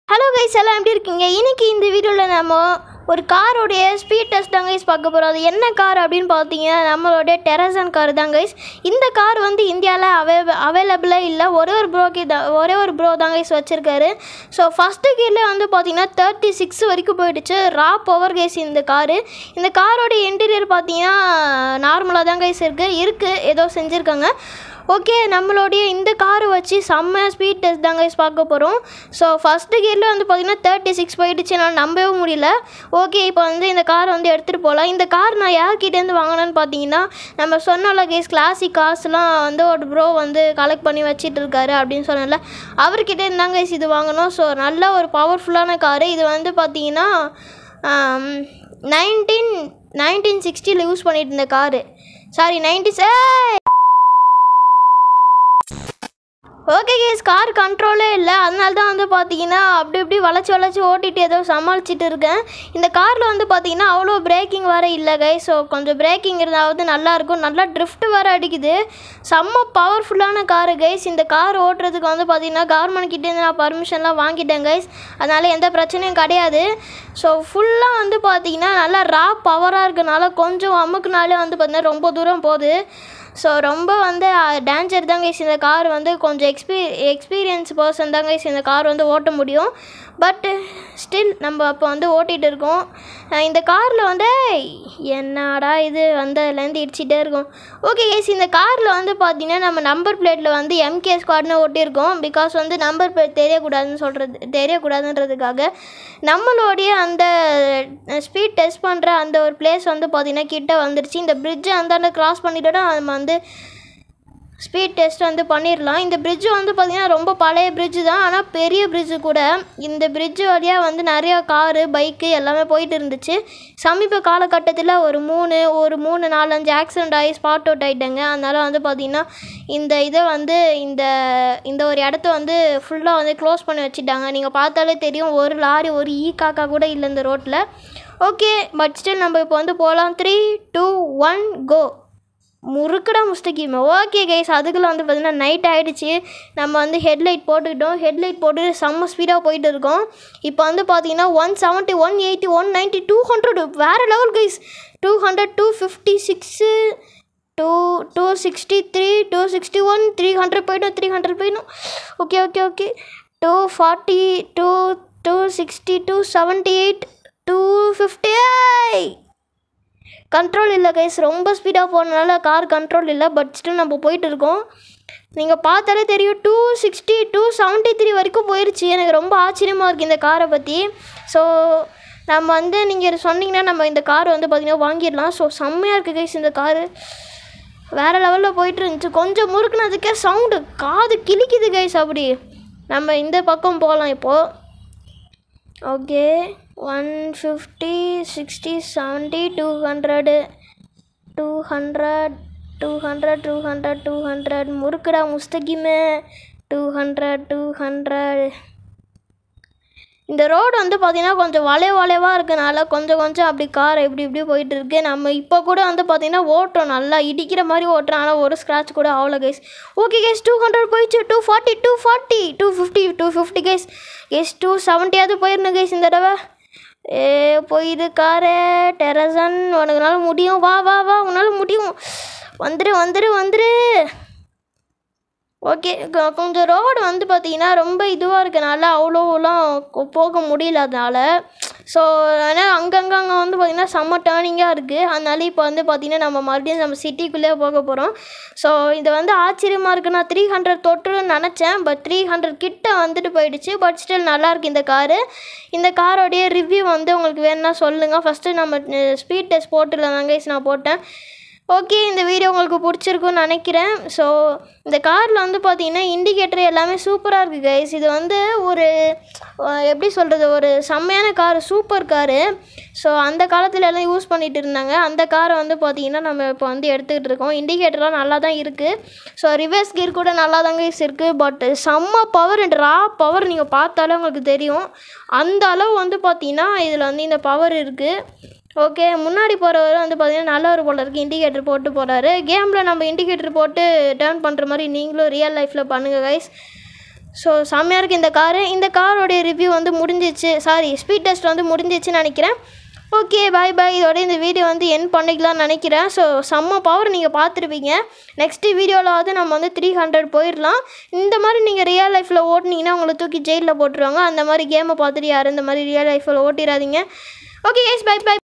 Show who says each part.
Speaker 1: hello guys எல்லாம் எப்படி இருக்கீங்க இன்னைக்கு இந்த வீடியோவில் நம்ம ஒரு காரோடைய ஸ்பீட் டெஸ்ட் தான் கைஸ் பார்க்க போகிறோம் அது என்ன கார் அப்படின்னு பார்த்தீங்கன்னா நம்மளுடைய டெரசன் கார் தான் கைஸ் இந்த கார் வந்து இந்தியாவில் அவை அவைலபிளாக இல்லை ஒரே ஒரு ப்ரோக்கு தான் ஒரே ஒரு ப்ரோ தான் கைஸ் வச்சுருக்காரு ஸோ ஃபஸ்ட்டு கீரில் வந்து பார்த்தீங்கன்னா தேர்ட்டி சிக்ஸ் வரைக்கும் போயிடுச்சு ரா பவர் கைஸ் இந்த காரு இந்த காரோடைய இன்டீரியர் பார்த்தீங்கன்னா நார்மலாக தான் கைஸ் இருக்குது இருக்குது ஏதோ செஞ்சுருக்காங்க ஓகே நம்மளுடைய இந்த காரை வச்சு செம்ம ஸ்பீட் டெஸ்ட் தாங்க guys பார்க்க போகிறோம் ஸோ ஃபஸ்ட்டு கியரில் வந்து பார்த்திங்கன்னா தேர்ட்டி சிக்ஸ் போயிடுச்சு என்னால் நம்பவே முடியல ஓகே இப்போ வந்து இந்த காரை வந்து எடுத்துகிட்டு போகலாம் இந்த கார் நான் யார்கிட்டேருந்து வாங்கினேன்னு பார்த்தீங்கன்னா நம்ம சொன்னோம்ல கேஸ் கிளாசிக் காசுலாம் வந்து ஒரு ப்ரோ வந்து கலெக்ட் பண்ணி வச்சிட்டு இருக்காரு அப்படின்னு சொன்னல அவர்கிட்ட இருந்தாங்க guys இது வாங்கணும் ஸோ நல்ல ஒரு பவர்ஃபுல்லான காரு இது வந்து பார்த்தீங்கன்னா நைன்டீன் நைன்டீன் சிக்ஸ்டியில் யூஸ் பண்ணிட்டு இருந்த car sorry ninety okay gas car கண்ட்ரோலே இல்லை அதனால தான் வந்து பார்த்தீங்கன்னா அப்படி இப்படி வளைச்சி வளைச்சி ஓட்டிட்டு ஏதோ சமாளிச்சிட்டு இருக்கேன் இந்த காரில் வந்து பார்த்தீங்கன்னா அவ்வளோ பிரேக்கிங் வேறு இல்லை கை ஸோ கொஞ்சம் பிரேக்கிங் இருந்தாவது நல்லாயிருக்கும் நல்லா ட்ரிஃப்ட் வேறு அடிக்குது செம்ம பவர்ஃபுல்லான காரு கைஸ் இந்த கார் ஓட்டுறதுக்கு வந்து பார்த்தீங்கன்னா கவர்மெண்ட் கிட்டேருந்து நான் பர்மிஷன்லாம் வாங்கிட்டேன் கைஸ் அதனால் எந்த பிரச்சனையும் கிடையாது ஸோ ஃபுல்லாக வந்து பார்த்தீங்கன்னா நல்லா ரா பவராக இருக்கனால கொஞ்சம் அமுக்குனாலே வந்து பார்த்தீங்கன்னா ரொம்ப தூரம் போகுது ஸோ ரொம்ப வந்து டேஞ்சர் தான் கைஸ் இந்த கார் வந்து கொஞ்சம் எக்ஸ்பீ எக்ஸ்பீரியன்ஸ் பர்சன் தான் கைஸ் இந்த கார் வந்து ஓட்ட முடியும் பட்டு ஸ்டில் நம்ம அப்போ வந்து ஓட்டிகிட்டு இருக்கோம் அஹ் இந்த காரில் வந்து என்னடா இது வந்ததுலேருந்து இடிச்சிட்டே இருக்கும் ஓகே கைஸ் இந்த காரில் வந்து பார்த்தீங்கன்னா நம்ம நம்பர் பிளேட்டில் வந்து எம்கே ஸ்குவாட்னு ஓட்டியிருக்கோம் பிகாஸ் வந்து நம்பர் பிளேட் தெரியக்கூடாதுன்னு சொல்கிறது தெரியக்கூடாதுன்றதுக்காக நம்மளுடைய அந்த ஸ்பீட் டெஸ்ட் பண்ணுற அந்த ஒரு பிளேஸ் வந்து பார்த்திங்கன்னா கிட்ட வந்துருச்சு இந்த பிரிட்ஜை அந்தாண்ட கிராஸ் பண்ணிட்டோன்னா நம்ம வந்து ஸ்பீட் டெஸ்ட் வந்து பண்ணிடலாம் இந்த பிரிட்ஜு வந்து பார்த்திங்கன்னா ரொம்ப பழைய பிரிட்ஜு தான் ஆனால் பெரிய பிரிட்ஜு கூட இந்த பிரிட்ஜு வழியாக வந்து நிறையா காரு பைக்கு எல்லாமே போயிட்டு இருந்துச்சு சமீப காலகட்டத்தில் ஒரு மூணு ஒரு மூணு நாலஞ்சு ஆக்சிடெண்ட் ஆகி ஸ்பாட் அவுட் ஆகிட்டாங்க அதனால் வந்து பார்த்திங்கன்னா இந்த இதை வந்து இந்த இந்த ஒரு இடத்த வந்து ஃபுல்லாக வந்து க்ளோஸ் பண்ணி வச்சுட்டாங்க நீங்கள் பார்த்தாலே தெரியும் ஒரு லாரி ஒரு ஈ காக்கா கூட இல்லை இந்த ரோட்டில் ஓகே பட் ஸ்டில் நம்ம இப்போ வந்து போகலாம் த்ரீ டூ ஒன் கோ முறுக்குடா முஸ்தகிமே ஓகே கைஸ் அதுக்குள்ள வந்து பார்த்திங்கன்னா நைட் ஆகிடுச்சு நம்ம வந்து ஹெட்லைட் போட்டுக்கிட்டோம் ஹெட்லைட் போட்டு செம்ம ஸ்பீடாக போயிட்டு இருக்கோம் இப்போ வந்து பார்த்தீங்கன்னா one seventy one eighty one ninety two hundred வேறு level guys two hundred two fifty six two two sixty three two sixty one three hundred போயிடும் த்ரீ ஹண்ட்ரட் போயிடும் okay okay okay two forty two two sixty two seventy eight two fifty control இல்லை கைஸ் ரொம்ப ஸ்பீடாக போனனால car control இல்லை but still நம்ம போயிட்டு இருக்கோம் நீங்கள் பார்த்தாலே தெரியும் two sixty two seventy three வரைக்கும் போயிடுச்சு எனக்கு ரொம்ப ஆச்சரியமாக இருக்குது இந்த காரை பற்றி ஸோ நம்ம வந்து நீங்கள் சொன்னீங்கன்னா நம்ம இந்த கார் வந்து பார்த்திங்கன்னா வாங்கிடலாம் ஸோ செம்மையாக இருக்குது கைஸ் இந்த காரு வேறு லெவலில் போயிட்டு இருந்துச்சு கொஞ்சம் முறுக்குனதுக்கே சவுண்டு காது கிழிக்குது கைஸ் அப்படி நம்ம இந்த பக்கம் போகலாம் இப்போது okay one fifty sixty seventy two hundred two hundred two hundred two hundred two hundred முறுக்குடா முஸ்தகிமே டூ ஹண்ட்ரட் டூ ஹண்ட்ரட் இந்த ரோடு வந்து பார்த்திங்கன்னா கொஞ்சம் வளைவு வளைவாக இருக்கனால கொஞ்சம் கொஞ்சம் அப்படி கார் இப்படி இப்படி போயிட்டு இருக்கு நம்ம இப்போ கூட வந்து பார்த்திங்கன்னா ஓட்டுறோம் நல்லா இடிக்கிற மாதிரி ஓட்டுறோம் ஆனால் ஒரு ஸ்க்ராட்ச் கூட ஆகல guys okay gas two hundred போயிடுச்சு two forty two forty two fifty two fifty gas gas two செவன்ட்டியாவது போயிடணும் கேஸ் இந்த தடவை ஏ போயிடு காரே டெரசன் உனக்குனால முடியும் வா வா வா உன்னால் முடியும் வந்துரு வந்துரு வந்துரு ஓகே கொ- கொஞ்சம் ரோடு வந்து பார்த்தீங்கன்னா ரொம்ப இதுவாக இருக்கனால அவ்வளோலாம் கொ- போக முடியல அதனால் ஸோ ஆனால் அங்கங்கே அங்கே வந்து பார்த்திங்கன்னா செம்ம டேர்னிங்காக இருக்குது அதனால இப்போ வந்து பார்த்திங்கன்னா நம்ம மறுபடியும் நம்ம சிட்டிக்குள்ளே போக போகிறோம் ஸோ இது வந்து ஆச்சரியமாக இருக்குது நான் த்ரீ ஹண்ட்ரட் தொட்டுன்னு நினச்சேன் பட் த்ரீ ஹண்ட்ரட் கிட்ட வந்துட்டு போயிடுச்சு பட் ஸ்டில் நல்லாயிருக்கு இந்த காரு இந்த காரோடைய ரிவ்யூ வந்து உங்களுக்கு வேணும்னா சொல்லுங்கள் ஃபஸ்ட்டு நம்ம ஸ்பீட் டெஸ்ட் போட்டுல தாங்க நான் போட்டேன் ஓகே இந்த வீடியோ உங்களுக்கு பிடிச்சிருக்குன்னு நினைக்கிறேன் ஸோ இந்த காரில் வந்து பார்த்தீங்கன்னா இண்டிகேட்டர் எல்லாமே சூப்பராக இருக்குது கைஸ் இது வந்து ஒரு அஹ், எப்படி சொல்கிறது ஒரு செம்மையான கார் சூப்பர் காரு ஸோ அந்த காலத்தில் எல்லாம் யூஸ் பண்ணிட்டு இருந்தாங்க அந்த காரை வந்து பார்த்தீங்கன்னா நம்ம இப்போ வந்து எடுத்துக்கிட்டு இருக்கோம் இண்டிகேட்டர்லாம் நல்லா தான் இருக்குது ஸோ ரிவர்ஸ் கியர் கூட நல்லா தாங்க இருக்குது பட் செம்ம பவர் அண்ட் ரா பவர் நீங்கள் பார்த்தாலே உங்களுக்கு தெரியும் அந்த அளவு வந்து பார்த்தீங்கன்னா இதில் வந்து இந்த பவர் இருக்குது ஓகே முன்னாடி போகிறவர் வந்து பார்த்தீங்கன்னா நல்லவர் போல இருக்குது இண்டிகேட்டர் போட்டு போகிறாரு கேமில் நம்ம இண்டிகேட்டர் போட்டு டேர்ன் பண்ணுற மாதிரி நீங்களும் ரியல் லைஃப்பில் பண்ணுங்கள் கைஸ் ஸோ செம்மையாக இருக்குது இந்த காரு இந்த காரோடைய ரிவ்யூ வந்து முடிஞ்சிச்சு சாரி ஸ்பீட் டெஸ்ட் வந்து முடிஞ்சிச்சுன்னு நினைக்கிறேன் ஓகே பை பை இதோட இந்த வீடியோ வந்து என் பண்ணிக்கலாம்னு நினைக்கிறேன் ஸோ செம்ம பவர் நீங்கள் பார்த்துருப்பீங்க நெக்ஸ்ட்டு வீடியோவில் நம்ம வந்து த்ரீ ஹண்ட்ரட் போயிடலாம் இந்த மாதிரி நீங்கள் ரியல் லைஃப்பில் ஓட்டினீங்கன்னா உங்களை தூக்கி ஜெயிலில் போட்டுருவாங்க அந்த மாதிரி கேமை பார்த்துட்டு யாரும் இந்த மாதிரி ரியல் லைஃப்பில் ஓட்டிடாதீங்க ஓகே கைஸ் பை பை